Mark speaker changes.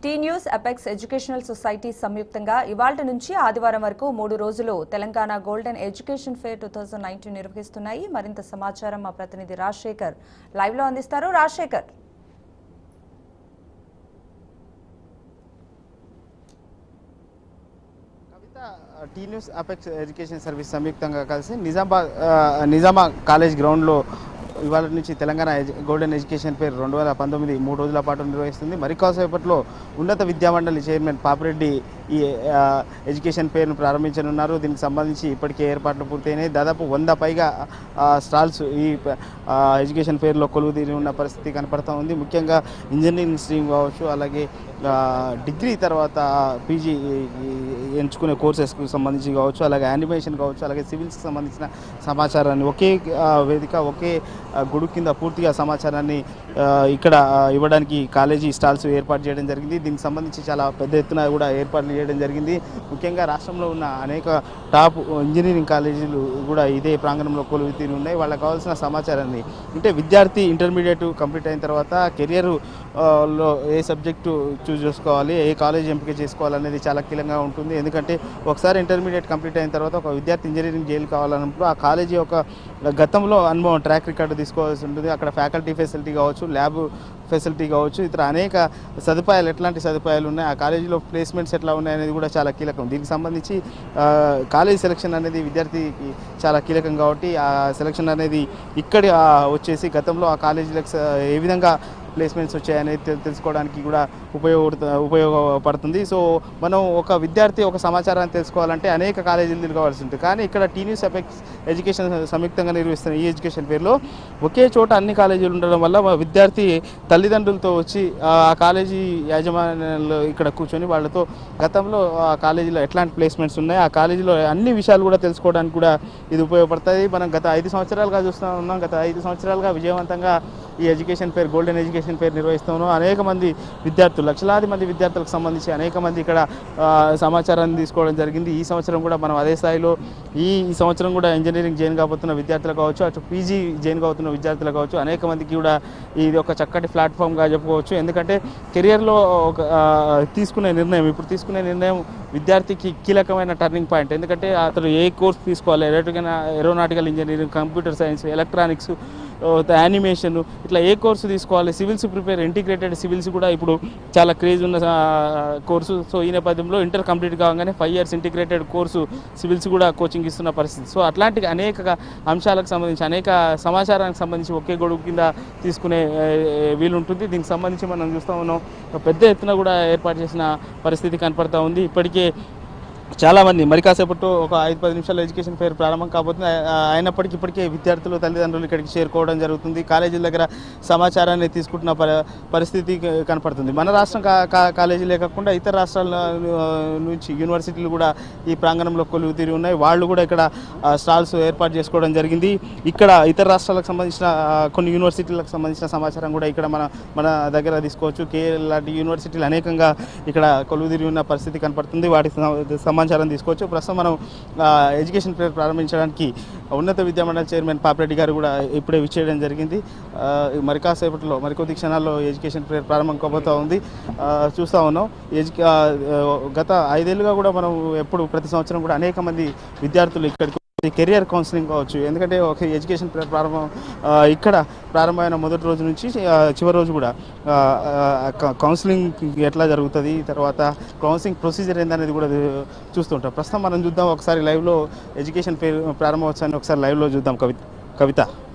Speaker 1: tea news apex educational society సంయుక్తంగా ఇవాళ నుంచి ఆదివారం వరకు మూడు రోజులు Telangana golden education fair two thousand nineteen నిర్వహిస్తున్నాయి మరింత సమాచారం మా ప్రతినిధి రాజశేఖర్ లైవ్ లో అందిస్తారు Rajashekar
Speaker 2: Kavitha T news apex education service సంయుక్తంగా కలిసి నిజామాబాద్ ఆ, నిజామా కాలేజ్ గ్రౌండ్లో ఇవాళ నుంచి తెలంగాణ ఎడ్యు- గోల్డెన్ ఎడ్యుకేషన్ పేరు రెండు వేల పంతొమ్మిది మూడు రోజుల పాటు నిర్వహిస్తుంది మరి కాసేపట్లో ఉన్నత విద్యామండలి చైర్మన్ పాపిరెడ్డి ఈ ఆ, ఎడ్యుకేషన్ పేరును ప్రారంభించనున్నారు దీనికి సంబంధించి ఇప్పటికే ఏర్పాట్లు పూర్తయినాయి దాదాపు వంద పైగా ఆ, స్టాల్స్ ఈ ప- ఆ, ఎడ్యుకేషన్ పేరులో కొలువు తీరి ఉన్న పరిస్థితి కనపడతా ఉంది ముఖ్యంగా ఇంజనీరింగ్ స్ట్రీమ్ కావచ్చు అలాగే ఆ, డిగ్రీ తర్వాత పీజీ ఎంచుకునే కోర్సెస్కి సంబంధించి కావచ్చు అలాగే యానిమేషన్ కావచ్చు అలాగే సివిల్స్కి సంబంధించిన సమాచారాన్ని ఒకే ఆ, వేదిక ఒకే ఆ, గొడుగు కింద పూర్తిగా సమాచారాన్ని ఆ, ఇక్కడ ఆ, ఇవ్వడానికి కాలేజీ స్టాల్స్ ఏర్పాటు చేయడం జరిగింది దీనికి సంబంధించి చాలా పెద్ద ఎత్తున కూడా ఏర్పాట్లు చేయడం జరిగింది ముఖ్యంగా రాష్ట్రంలో ఉన్న అనేక టాప్ ఇంజనీరింగ్ కాలేజీలు కూడా ఇదే ప్రాంగణంలో కొలువు తీరి ఉన్నాయి వాళ్ళకి కావాల్సిన సమాచారాన్ని అంటే విద్యార్థి ఇంటర్మీడియట్ కంప్లీట్ అయిన తర్వాత కెరియర్ లో ఏ సబ్జెక్టు చూస్ చేసుకోవాలి ఏ కాలేజ్ ఎంపిక చేసుకోవాలనేది చాలా కీలకంగా ఉంటుంది ఎందుకంటే ఒకసారి ఇంటర్మీడియట్ కంప్లీట్ అయిన తర్వాత ఒక విద్యార్థి ఇంజనీరింగ్ చేయాలి కావాలన్నప్పుడు ఆ కాలేజీ యొక్క గతంలో అనుభవం ట్రాక్ రికార్డు తీసుకోవాల్సి ఉంటుంది అక్కడ ఫ్యాకల్టీ ఫెసిలిటీ కావచ్చు ల్యాబ్ ఫెసిలిటీ కావచ్చు ఇతర అనేక సదుపాయాలు ఎట్లాంటి సదుపాయాలు ఉన్నాయి ఆ కాలేజీలో ప్లేస్మెంట్స్ ఎట్లా ఉన్నాయి అనేది కూడా చాలా కీలకం దీనికి సంబంధించి ఆ, కాలేజ్ సెలక్షన్ అనేది విద్యార్థికి చాలా కీలకం కాబట్టి ఆ సెలక్షన్ అనేది ఇక్కడ ఆ, వచ్చేసి గతంలో ఆ కాలేజీలకు స- ఏ విధంగా ప్లేస్మెంట్స్ వచ్చాయనేది తెల్- తెలుసుకోవడానికి కూడా ఉపయోగపడుతు ఉపయోగపడుతుంది సో మనం ఒక విద్యార్థి ఒక సమాచారాన్ని తెలుసుకోవాలంటే అనేక కాలేజీలు తిరగవలసి ఉంటుంది కానీ ఇక్కడ టీన్యూస్ ఎఫెక్ట్స్ ఎడ్యుకేషన్ సంయుక్తంగా నిర్వహిస్తున్న ఈ ఎడ్యుకేషన్ పేరులో ఒకే చోట అన్ని కాలేజీలు ఉండడం వల్ల మా విద్యార్థి తల్లిదండ్రులతో వచ్చి ఆ కాలేజీ యాజమాన్యాలు ఇక్కడ కూర్చొని వాళ్ళతో గతంలో ఆ కాలేజీలో ఎట్లాంటి ప్లేస్మెంట్స్ ఉన్నాయి ఆ కాలేజీలో అన్ని విషయాలు కూడా తెలుసుకోవడానికి కూడా ఇది ఉపయోగపడుతుంది మనం గత ఐదు సంవత్సరాలుగా చూస్తూ ఉన్నాం గత ఐదు సంవత్సరాలుగా విజయవంతంగా ఈ ఎడ్యుకేషన్ పేరు గోల్డెన్ ఎడ్యుకేషన్ పేరు నిర్వహిస్తున్నాం అనేక మంది విద్యార్థులు లక్షలాది మంది విద్యార్థులకు సంబంధించి అనేక మంది ఇక్కడ ఆ, సమాచారాన్ని తీసుకోవడం జరిగింది ఈ సంవత్సరం కూడా మనం అదే స్థాయిలో ఈ ఈ సంవత్సరం కూడా ఇంజనీరింగ్ జాయిన్ కాబోతున్న విద్యార్థులు కావచ్చు అటు పీజీ జాయిన్ కాబోతున్న విద్యార్థులు కావచ్చు అనేక మందికి కూడా ఇది ఒక చక్కటి ప్లాట్ఫామ్గా చెప్పుకోవచ్చు ఎందుకంటే కెరియర్లో ఒక ఆ, తీసుకునే నిర్ణయం ఇప్పుడు తీసుకునే నిర్ణయం విద్యార్థికి కీలకమైన టర్నింగ్ పాయింట్ ఎందుకంటే అతను ఏ కోర్స్ తీసుకోవాలి electrical aeronautical engineering computer science electronics animation ఇట్లా ఏ కోర్సు తీసుకోవాలి సివిల్స్ ప్రిపేర్ ఇంటిగ్రేటెడ్ సివిల్స్ కూడా ఇప్పుడు చాలా క్రేజ్ ఉన్న ఆ, కోర్సు సో ఈ నేపథ్యంలో ఇంటర్ కంప్లీట్ కాగానే five years integrated course civils కూడా కోచింగ్ ఇస్తున్న పరిస్థితి సో అట్లాంటి అనేక అంశాలకు సంబంధించి అనేక సమాచారానికి సంబంధించి ఒకే గొడుగు కింద తీసుకునే ఏ, వీలు ఉంటుంది దీనికి సంబంధించి మనం చూస్తూ ఉన్నాం ఒక పెద్ద ఎత్తున కూడా ఏర్పాటు చేసిన పరిస్థితి కనపడతా ఉంది ఇప్పటికే చాలామంది మరి కాసేపట్లో ఒక ఐదు పది నిమిషాలు ఎడ్యుకేషన్ ఫేర్ ప్రారంభం కాబోతుంది ఆ- అయినప్పటికీ ఇప్పటికే విద్యార్థులు తల్లిదండ్రులు ఇక్కడికి చేరుకోవడం జరుగుతుంది కాలేజీల దగ్గర సమాచారాన్ని తీసుకుంటున్న ప- పరిస్థితి క- కనపడుతుంది మన రాష్ట్రం కా కా- కాలేజీలే కాకుండా ఇతర రాష్ట్రాల ఆ, నుంచి యూనివర్సిటీలు కూడా ఈ ప్రాంగణంలో కొలువు తీరి ఉన్నాయి వాళ్ళు కూడా ఇక్కడ ఆ, స్టాల్స్ ఏర్పాటు చేసుకోవడం జరిగింది ఇక్కడ ఇతర రాష్ట్రాలకు సంబంధించిన ఆ, కొన్ని యూనివర్సిటీలకు సంబంధించిన సమాచారం కూడా ఇక్కడ మన మన దగ్గర తీసుకోవచ్చు కేఎల్ లాంటి యూనివర్సిటీలు అనేకంగా ఇక్కడ కొలువు తీరి ఉన్న పరిస్థితి కనపడుతుంది వాటికి సం- సమాచారం తీసుకోవచ్చు ప్రస్తుతం మనం ఆ, ఎడ్యుకేషన్ ఫేర్ ప్రారంభించడానికి ఉన్నత విద్యామండలి చైర్మన్ పాపిరెడ్డి గారు కూడా ఇప్పుడే విచ్చేయడం జరిగింది ఆ, మరి కాసేపట్లో మరికొద్ది క్షణాల్లో ఎడ్యుకేషన్ ఫేర్ ప్రారంభం కాబోతా ఉంది ఆ, చూస్తా ఉన్నాం ఎడ్యు ఆ, గత ఐదేళ్లుగా కూడా మనం ఎప్పుడు ప్రతి సంవత్సరం కూడా అనేక మంది విద్యార్థులు ఇక్కడికి వచ్చి కెరియర్ కౌన్సిలింగ్ కావచ్చు ఎందుకంటే ఒక ఎడ్యుకేషన్ ప్ర- ప్రారంభం ఆ, ఇక్కడ ప్రారంభమైన మొదటి రోజు నుంచి ఆ, చివరి రోజు కూడా ఆ, ఆ, క- కౌన్సిలింగ్ ఎట్లా జరుగుతుంది తర్వాత కౌన్సిలింగ్ ప్రొసీజర్ ఏందనేది కూడా చూస్తుంటాం ప్రస్తుతం మనం చూద్దాం ఒకసారి లైవ్లో ఎడ్యుకేషన్ ఫేర్ ప్రారంభోత్సవాన్ని ఒకసారి లైవ్లో చూద్దాం కవిత కవిత